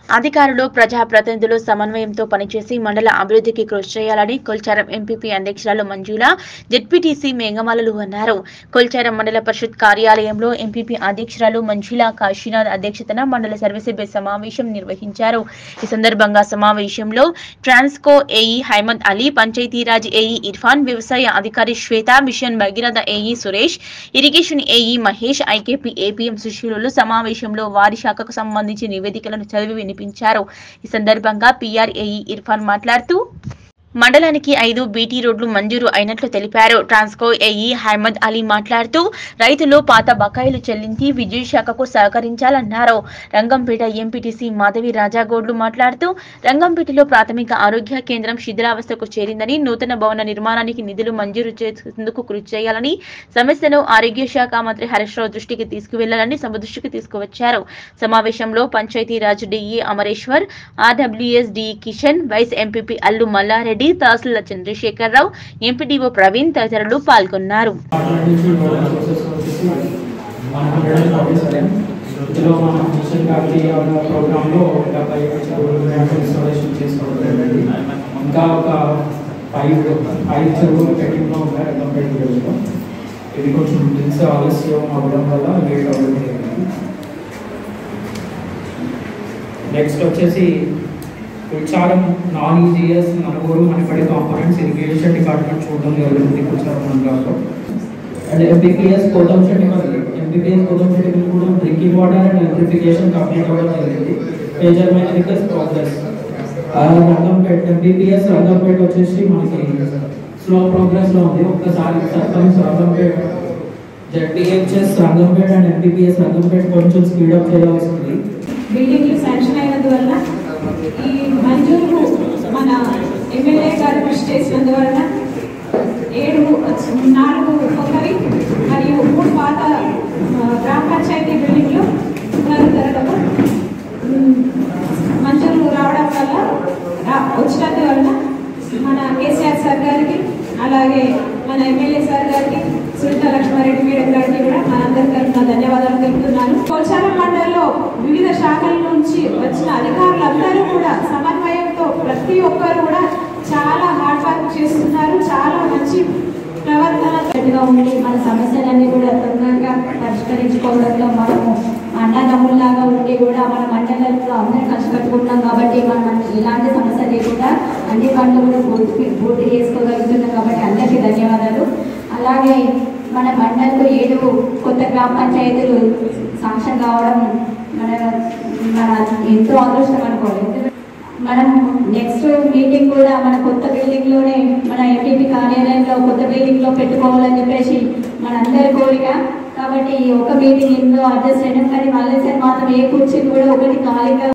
అధికారులు ప్రజాప్రతినిధులు సమన్వయంతో పనిచేసి మండల అభివృద్ధికి కృషి చేయాలని కొల్చారం ఎంపీపీ అధ్యక్షురాలు మంజుల జెడ్పీటీసీ మేఘమాలలు అన్నారు కొల్చారం మండల పరిషత్ కార్యాలయంలో ఎంపీపీ అధ్యక్షురాలు మంజుల కాశీనాథ్ అధ్యక్షతన మండల సర్వసభ్య సమావేశం నిర్వహించారు ఈ సందర్భంగా సమావేశంలో Transco A E Haimad Ali Panchayati Raj A E Irfan వ్యవసాయ అధికారి Shweta mission Bhagiratha A E Suresh irrigation A E Mahesh I K P A P M సుశీలులు సమావేశంలో వారి శాఖకు సంబంధించి నివేదికలను చదివి వినిపించారు ఈ సందర్భంగా పీఆర్ఏఈ ఇర్ఫాన్ మాట్లాడుతూ మండలానికి ఐదు బీటీ రోడ్లు మంజూరు అయినట్లు తెలిపారు ట్రాన్స్కో ఏఈ హైమద్ అలీ మాట్లాడుతూ రైతులు పాత బకాయిలు చెల్లించి విద్యుత్ శాఖకు సహకరించాలన్నారు రంగంపేట ఎంపీటీసీ మాధవి రాజాగౌడ్లు మాట్లాడుతూ రంగంపేటలో ప్రాథమిక ఆరోగ్య కేంద్రం శిథిలావస్థకు చేరిందని నూతన భవన నిర్మాణానికి నిధులు మంజూరు చేసేందుకు కృషి చేయాలని సమస్యను ఆరోగ్య శాఖ మంత్రి హరీష్ రావు దృష్టికి తీసుకువెళ్లాలని సభ దృష్టికి తీసుకువచ్చారు సమావేశంలో Panchayati Raj D E Amareshwar R W S D E Kishan vice M P P Allu Malla Reddy తహసీల్దార్ చంద్రశేఖరరావు ఎంపీడీఓ ప్రవీణ్ తదితరులు పాల్గొన్నారు ఇందులో మనం మిషన్ కాకతీయ ప్రోగ్రాంలో డెబ్బై ఏడు చెరువులు ఇన్స్టాలేషన్ చేసుకోవడం జరిగింది ఇంకా ఒక ఫైవ్ ఫైవ్ చెరువులు పెట్టింగ్లో ఉన్నాయి రంగంపేట విలేజ్లో ఇది కొంచెం డ్రిల్స్ ఆలస్యం అవ్వడం వల్ల లేట్ అవ్వడం జరిగింది నెక్స్ట్ వచ్చేసి కుల్చారం నాన్ ఈజీఎస్ నలుగురు మనపడే కాంపోనెంట్స్ ఇరిగేషన్ డిపార్ట్మెంట్ చూడడం జరుగుతుంది కుల్చారం మండలంలో అండ్ ఎంబీపీఎస్ కోతం షెడ్యూల్ ఎంబీపీఎస్ కోతం షెడ్యూల్ కూడా drinking water and electrification complete అవ్వడం జరిగింది major mechanical progress Rangampeta MBPS Rangampeta వచ్చేసి మనకి స్లో ప్రోగ్రెస్ లో ఉంది ఒక్కసారి sarpanch Rangampeta ZPHS Rangampeta and MBPS Rangampeta కొంచెం స్పీడప్ చేయాల్సి ఉంది బిల్డింగ్లు శాంక్షన్ అయినందువలన ఈ మంజూరు మన ఎమ్మెల్యే గారు కృషి చేసినందువలన ఏడు నాలుగు కొత్తవి మరియు మూడు పాత ఆ, గ్రామ పంచాయతీ బిల్డింగ్లు పునరుద్ధరణకు ఉమ్, మంజూరు రావడం వల్ల రా- వచ్చినందువలన మన కేసీఆర్ సార్ గారికి అలాగే మన ఎమ్మెల్యే సార్ గారికి సునీత లక్ష్మారెడ్డి మేడం గారికి కూడా మనందరి తరఫున ధన్యవాదాలు తెలుపుతున్నాను పోచారం మండలంలో వివిధ శాఖల నుంచి వచ్చిన అధికారులందరూ కూడా సమన్వయంతో ప్రతి ఒక్కరు కూడా చాలా హార్డ్ వర్క్ చేస్తున్నారు చాలా మంచి ప్రవర్తన గట్టిగా ఉండి మన సమస్యలన్నీ కూడా తొందరగా పరిష్కరించుకోవడంలో మనము అన్నదమ్ముల్లాగా ఉండి కూడా మన మండలంలో అందరం కష్టపట్టుకుంటున్నాం కాబట్టి మనం ఇలాంటి సమస్య లేకుండా అన్ని పనులు కూడా పూర్తి పూర్తి చేసుకోగలుగుతున్నాం కాబట్టి అందరికీ ధన్యవాదాలు అలాగే మన మండలంలో ఏడు కొత్త గ్రామ పంచాయతీలు సాంక్షన్ కావడం మన మన ఎంతో అదృష్టం అనుకోవాలి ఎందుకంటే మనం నెక్స్ట్ మీటింగ్ కూడా మన కొత్త బిల్డింగ్ లోనే మన ఎంపీపీ కార్యాలయంలో కొత్త బిల్డింగ్ లో పెట్టుకోవాలని చెప్పేసి మనందరి కోరిక కాబట్టి ఈ ఒక మీటింగ్ ఎన్నో అడ్జస్ట్ అయినాం కానీ మళ్ళీ మాత్రం ఏ కుర్చీ కూడా ఒకటి ఖాళీగా